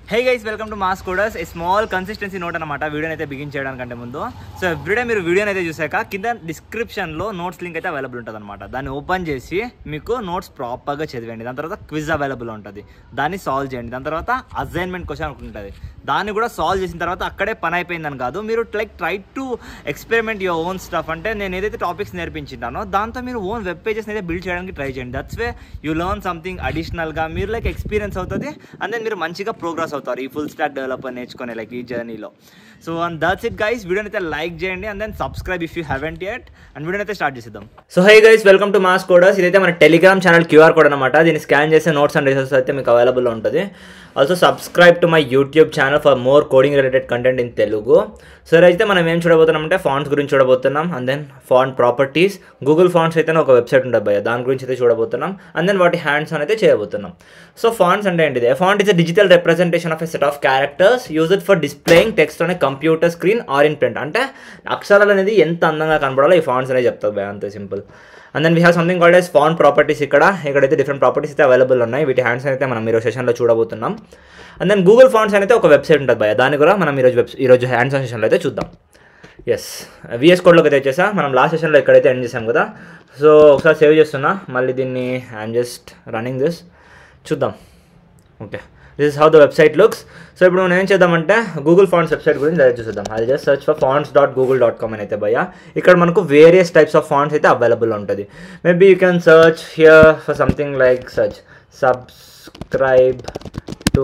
Hey guys welcome to Mass Coders a small consistency note అనమాట వీడియోని అయితే begin చేయడానికంటే ముందు సో ఎవ్రీడే మీరు వీడియోని అయితే చూసాక కింద డిస్క్రిప్షన్లో నోట్స్ లింక్ అయితే అవైలబుల్ ఉంటుంది అనమాట దాన్ని ఓపెన్ చేసి మీకు నోట్స్ ప్రాపర్గా చదివండి దాని తర్వాత క్విజ్ అవైలబుల్ ఉంటుంది దాన్ని సాల్వ్ చేయండి దాని తర్వాత అసైన్మెంట్ క్వశ్చన్ ఉంటుంది దాన్ని కూడా సాల్వ్ చేసిన తర్వాత అక్కడే పని అయిపోయిందని కాదు మీరు like try to experiment your own stuff అంటే నేను ఏదైతే టాపిక్స్ నేర్పించింటానో దాంతో మీరు ఓన్ వెబ్ పేజెస్ అయితే బిల్డ్ చేయడానికి ట్రై చేయండి that's way you learn something అడిషనల్గా మీరు లైక్ ఎక్స్పీరియన్స్ అవుతుంది అండ్ దెన్ మీరు మంచిగా ప్రోగ్రెస్ అవుతారు ఈ ఫుల్ స్టాక్ డెవలపర్ నేర్చుకునే లైక్ ఈ జర్నీలో so and that's it guys వీడియోని అయితే లైక్ చేయండి and then subscribe if you haven't yet and వీడియోని అయితే స్టార్ట్ చేద్దాం so hi guys welcome to Mass Coders ఇదైతే మన టెలిగ్రామ్ ఛానల్ క్యూఆర్ కోడ్ అనమాట దీన్ని స్కాన్ చేసే నోట్స్ అండ్ రిసోర్స్ అయితే మీకు అవైలబుల్ ఉంటుంది also subscribe to my YouTube channel for more coding related content in Telugu so అయితే మనం ఏం చూడబోతున్నాం అంటే ఫాంట్స్ గురించి చూడబోతున్నాం and then font properties Google fonts అయితే ఒక వెబ్సైట్ ఉంటుంది భయ్య దాని గురించి అయితే చూడబోతున్నాం అండ్ దెన్ వాటి హ్యాండ్స్ అని అయితే చేయబోతున్నాం సో ఫాంట్స్ అంటే ఏంటిది font is a digital representation of a set of characters used for displaying text on a computer screen or in print అంటే అక్షరాలు అనేది ఎంత అందంగా కనపడాలో ఈ ఫాంట్స్ అనేది చెప్తారు భయ అంతే simple and then we have something called as font properties ఇక్కడ ఇక్కడైతే డిఫరెంట్ ప్రాపర్టీస్ అయితే అవైలబుల్ ఉన్నాయి వీటి హ్యాండ్స్ అయితే మనం ఈరోజు సెషన్లో చూడబోతున్నాం అండ్ దెన్ గూగుల్ ఫాంట్స్ అయితే ఒక వెబ్సైట్ ఉంటుంది భయ దాన్ని కూడా మనం ఈరోజు వెబ్ ఈరోజు హ్యాండ్స్ ఆన్ సెషన్లో అయితే చూద్దాం ఎస్ విఎస్ కోడ్లోకి అయితే వచ్చేసా మనం లాస్ట్ సెషన్లో ఎక్కడైతే ఎండ్ చేసాం కదా సో ఒకసారి సేవ్ చేస్తున్నా మళ్ళీ దీన్ని ఐఎమ్ జస్ట్ రన్నింగ్ దిస్ చూద్దాం okay this is how the website looks so ఇప్పుడు మనం ఏం చేద్దామంటే గూగుల్ ఫాంట్స్ వెబ్సైట్ గురించి డైరెక్ట్ చూద్దాం I just search for fonts dot Google dot com అని అయితే భయ ఇక్కడ మనకు వేరియస్ టైప్స్ ఆఫ్ ఫాంట్స్ అయితే అవైలబుల్ ఉంటుంది maybe you can search here for something like search subscribe to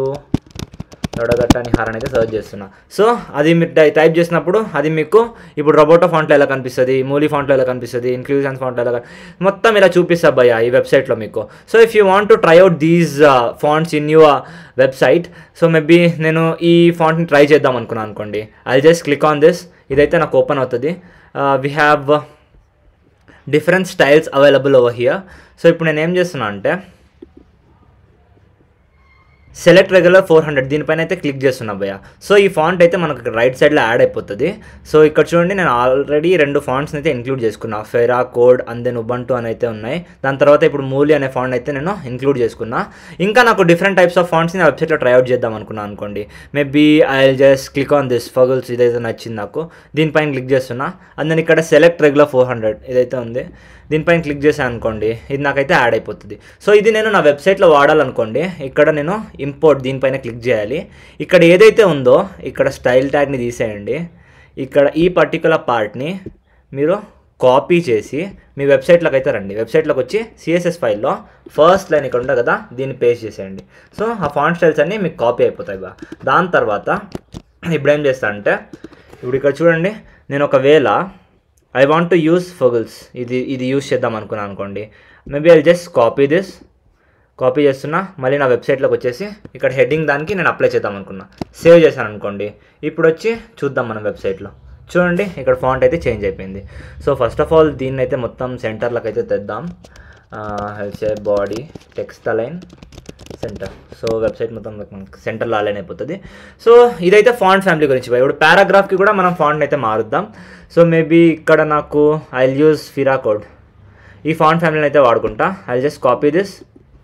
లొడగట్ట అని హారన్ అయితే సర్చ్ చేస్తున్నా సో అది మీరు టై టైప్ చేసినప్పుడు అది మీకు ఇప్పుడు రోబోటో ఫాంట్లో ఎలా కనిపిస్తుంది మూలీ ఫాంట్లో ఎలా కనిపిస్తుంది ఇన్క్లూజన్ ఫాంట్లో ఎలా కన్- మొత్తం ఇలా చూపిస్తా భయ్య ఈ వెబ్సైట్లో మీకు so if you want to try out these fonts in your website so maybe నేను ఈ ఫాంట్ని ట్రై చేద్దాం అనుకున్నాను అనుకోండి I just click on this ఇదైతే నాకు ఓపెన్ అవుతుంది we have different styles available over here so ఇప్పుడు నేను ఏం చేస్తున్నా అంటే సెలెక్ట్ రెగ్యులర్ ఫోర్ హండ్రెడ్ దీనిపైన అయితే క్లిక్ చేస్తున్నా భయ్య సో ఈ ఫాంట్ అయితే మనకు రైట్ సైడ్లో యాడ్ అయిపోతుంది సో ఇక్కడ చూడండి నేను ఆల్రెడీ రెండు ఫాంట్స్ని అయితే ఇంక్లూడ్ చేసుకున్నా Fira Code and then Ubuntu అని అయితే ఉన్నాయి దాని తర్వాత ఇప్పుడు మూలి అనే ఫాంట్ అయితే నేను ఇంక్లూడ్ చేసుకున్నా ఇంకా నాకు డిఫరెంట్ టైప్స్ ఆఫ్ ఫాంట్స్ని నా వెబ్సైట్లో ట్రైఅవుట్ చేద్దాం అనుకున్నాను అనుకోండి maybe I just click on this Fuggles ఇదైతే నచ్చింది నాకు దీనిపైన క్లిక్ చేస్తున్నా అండ్ దెన్ ఇక్కడ సెలెక్ట్ రెగ్యులర్ ఫోర్ హండ్రెడ్ ఇదైతే ఉంది దీనిపైన క్లిక్ చేశాను అనుకోండి ఇది నాకైతే యాడ్ అయిపోతుంది సో ఇది నేను నా వెబ్సైట్లో వాడాలనుకోండి ఇక్కడ నేను ఇంపోర్ట్ దీనిపైన క్లిక్ చేయాలి ఇక్కడ ఏదైతే ఉందో ఇక్కడ స్టైల్ ట్యాగ్ని తీసేయండి ఇక్కడ ఈ పర్టికులర్ పార్ట్ని మీరు కాపీ చేసి మీ వెబ్సైట్లోకి అయితే రండి వెబ్సైట్లోకి వచ్చి సిఎస్ఎస్ ఫైల్లో ఫస్ట్ లైన్ ఇక్కడ ఉంటుంది కదా దీన్ని పేస్ట్ చేసేయండి సో ఆ ఫాంట్ స్టైల్స్ అన్నీ మీకు కాపీ అయిపోతాయి బా దాని తర్వాత ఇప్పుడు ఏం చేస్తా అంటే ఇప్పుడు ఇక్కడ చూడండి నేను ఒకవేళ I want to use Fuggles ఇది ఇది యూస్ చేద్దాం అనుకున్నాను అనుకోండి maybe I just copy this copy చేస్తున్నా మళ్ళీ నా వెబ్సైట్లోకి వచ్చేసి ఇక్కడ హెడ్డింగ్ దానికి నేను అప్లై చేద్దాం అనుకున్నా సేవ్ చేశాను అనుకోండి ఇప్పుడు వచ్చి చూద్దాం మనం వెబ్సైట్లో చూడండి ఇక్కడ ఫాంట్ అయితే చేంజ్ అయిపోయింది సో ఫస్ట్ ఆఫ్ ఆల్ దీన్ని అయితే మొత్తం సెంటర్లోకి అయితే తెద్దాం హెల్సే body text line center so website మొత్తం మనకి సెంటర్లో అలైన్ అయిపోతుంది సో ఇదైతే ఫాంట్ ఫ్యామిలీ గురించి భయ్. ఇప్పుడు పారాగ్రాఫ్కి కూడా మనం ఫాంట్ అయితే మారుద్దాం సో మేబీ ఇక్కడ నాకు ఐ యూజ్ ఫిరా కోడ్ ఈ ఫాంట్ ఫ్యామిలీని అయితే వాడుకుంటా I just copy this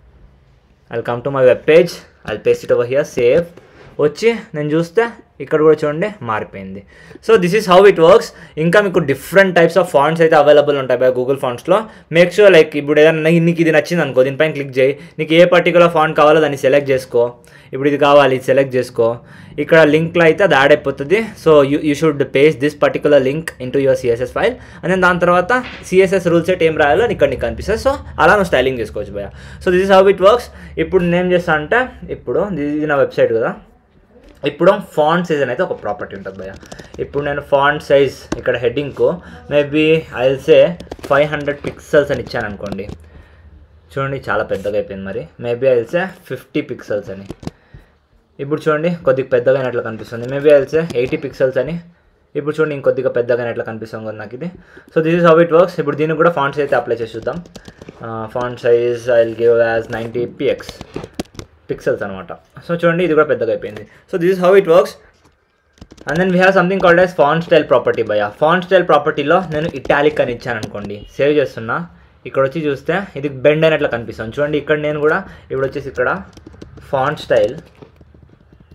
I come to my web page I paste it over here save వచ్చి నేను చూస్తే ఇక్కడ కూడా చూడండి మారిపోయింది so this is how it works ఇంకా మీకు డిఫరెంట్ టైప్స్ ఆఫ్ ఫాంట్స్ అయితే అవైలబుల్ ఉంటాయి బై గూగుల్ ఫాంట్స్లో మేక్ షూర్ లైక్ ఇప్పుడు ఏదైనా నీ- నీకు ఇది నచ్చింది అనుకో దీనిపైన క్లిక్ చేయి నీకు ఏ పర్టికులర్ ఫాంట్ కావాలో దాన్ని సెలెక్ట్ చేసుకో ఇప్పుడు ఇది కావాలి ఇది సెలెక్ట్ చేసుకో ఇక్కడ లింక్లో అయితే అది యాడ్ అయిపోతుంది so you you should paste this particular link into your CSS file and then దాని తర్వాత సిఎస్ఎస్ రూల్స్ సెట్ ఏం రాయాలో నీకు ఇక్కడ నీకు కనిపిస్తుంది సో అలా నువ్వు స్టైలింగ్ చేసుకోవచ్చు భయ so this is how it works ఇప్పుడు నేను ఏం చేస్తాను అంటే ఇప్పుడు ఇది నా వెబ్సైట్ కదా ఇప్పుడు ఫాంట్ సైజ్ అనేది ఒక ప్రాపర్టీ ఉంటుంది భయ ఇప్పుడు నేను ఫాంట్ సైజ్ ఇక్కడ హెడ్డింగ్కు మేబీ ఐల్సే ఫైవ్ హండ్రెడ్ పిక్సెల్స్ అని ఇచ్చాను అనుకోండి చూడండి చాలా పెద్దగా అయిపోయింది మరి మేబీ ఐల్సే ఫిఫ్టీ పిక్సెల్స్ అని ఇప్పుడు చూడండి కొద్దిగా పెద్దగా అయినట్లు కనిపిస్తుంది మేబీ ఐల్సే ఎయిటీ పిక్సెల్స్ అని ఇప్పుడు చూడండి ఇంకొద్దిగా పెద్దగా అయినట్లు కనిపిస్తుంది కదా నాకు ఇది so this is how it works ఇప్పుడు దీనికి కూడా ఫాంట్ సైజ్ అయితే అప్లై చేసి చూద్దాం font size I will give as ninety px pixels అనమాట సో చూడండి ఇది కూడా పెద్దగా అయిపోయింది so this is how it works and then we have something called as font style property భయ ఫాంట్ స్టైల్ ప్రాపర్టీలో నేను ఇటాలిక్ అని ఇచ్చాను అనుకోండి సేవ్ చేస్తున్నా ఇక్కడ వచ్చి చూస్తే ఇది బెండ్ అయినట్లు కనిపిస్తుంది చూడండి ఇక్కడ నేను కూడా ఇప్పుడు వచ్చేసి ఇక్కడ ఫాంట్ స్టైల్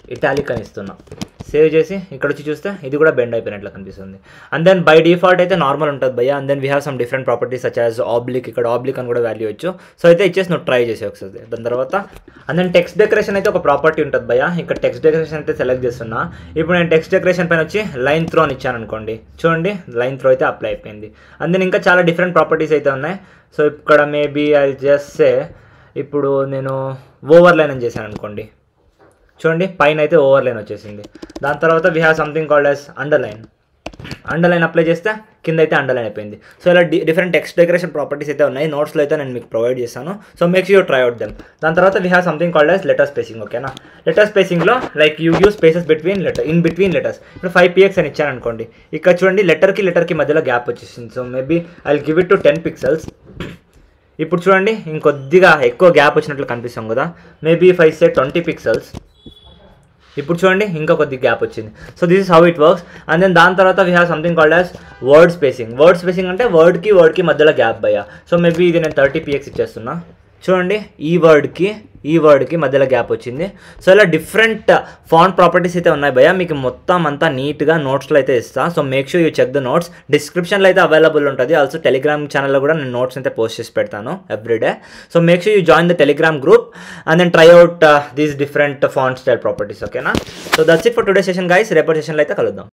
ఇటాలిక్ అని ఇస్తున్నా సేవ్ చేసి ఇక్కడ వచ్చి చూస్తే ఇది కూడా బెండ్ అయిపోయినట్లు కనిపిస్తుంది అండ్ దెన్ బై డిఫాల్ట్ అయితే నార్మల్ ఉంటుంది భయ్య and then we have some different properties such as oblique ఇక్కడ ఆబ్లిక్ అని కూడా వాల్యూ వచ్చు సో అయితే ఇచ్చేసి నువ్వు ట్రై చేసి ఒకసారి దాని తర్వాత అండ్ దెన్ టెక్స్ట్ డెకరేషన్ అయితే ఒక ప్రాపర్టీ ఉంటుంది భయ్య ఇక్కడ టెక్స్ట్ డెకరేషన్ అయితే సెలెక్ట్ చేస్తున్నా ఇప్పుడు నేను టెక్స్ట్ డెకరేషన్ పైన వచ్చి లైన్ త్రో అని ఇచ్చాను అనుకోండి చూడండి లైన్ త్రో అయితే అప్లై అయిపోయింది అండ్ దెన్ ఇంకా చాలా డిఫరెంట్ ప్రాపర్టీస్ అయితే ఉన్నాయి సో ఇక్కడ మేబీ ఐ జస్ట్ ఇప్పుడు నేను ఓవర్ లైన్ అని చేశాను అనుకోండి చూడండి పైన అయితే ఓవర్ లైన్ వచ్చేసింది దాని తర్వాత we have something called as underline underline apply చేస్తే కింద అయితే అండర్ లైన్ అయిపోయింది సో ఇలా డి డిఫరెంట్ టెక్స్ట్ డెకరేషన్ ప్రాపర్టీస్ అయితే ఉన్నాయి నోట్స్లో అయితే నేను మీకు ప్రొవైడ్ చేస్తాను so makes you try out them దాని తర్వాత we have something called as letter spacing ఓకేనా లెటర్ స్పేసింగ్లో like you use spaces between letter in between letters ఇప్పుడు ఫైవ్ పిఎక్స్ అని ఇచ్చాను అనుకోండి ఇక్కడ చూడండి లెటర్కి లెటర్కి మధ్యలో గ్యాప్ వచ్చేసింది so maybe I give it to ten pixels ఇప్పుడు చూడండి ఇంకొద్దిగా ఎక్కువ గ్యాప్ వచ్చినట్లు కనిపిస్తాం కదా maybe five say twenty pixels ఇప్పుడు చూడండి ఇంకా కొద్ది గ్యాప్ వచ్చింది so this is how it works and then దాని తర్వాత we have something called as word spacing word spacing అంటే వర్డ్కి వర్డ్కి మధ్యలో గ్యాప్ భయ్యా సో మేబీ ఇది నేను థర్టీ పిఎక్స్ ఇచ్చేస్తున్నా చూడండి ఈ వర్డ్కి ఈ వర్డ్కి మధ్యలో గ్యాప్ వచ్చింది సో ఇలా డిఫరెంట్ ఫాంట్ ప్రాపర్టీస్ అయితే ఉన్నాయి భయ్యా మీకు మొత్తం అంతా నీట్గా నోట్స్లో అయితే ఇస్తా so make sure you check the notes డిస్క్రిప్షన్లో అయితే అవైలబుల్ ఉంటుంది ఆల్సో టెలిగ్రామ్ ఛానల్లో కూడా నేను నోట్స్ అయితే పోస్ట్ చేసి పెడతాను everyday so make sure you join the Telegram group and then try out these different font style properties ఓకేనా so that's it for today session guys రేపటి సెషన్లో అయితే కలుద్దాం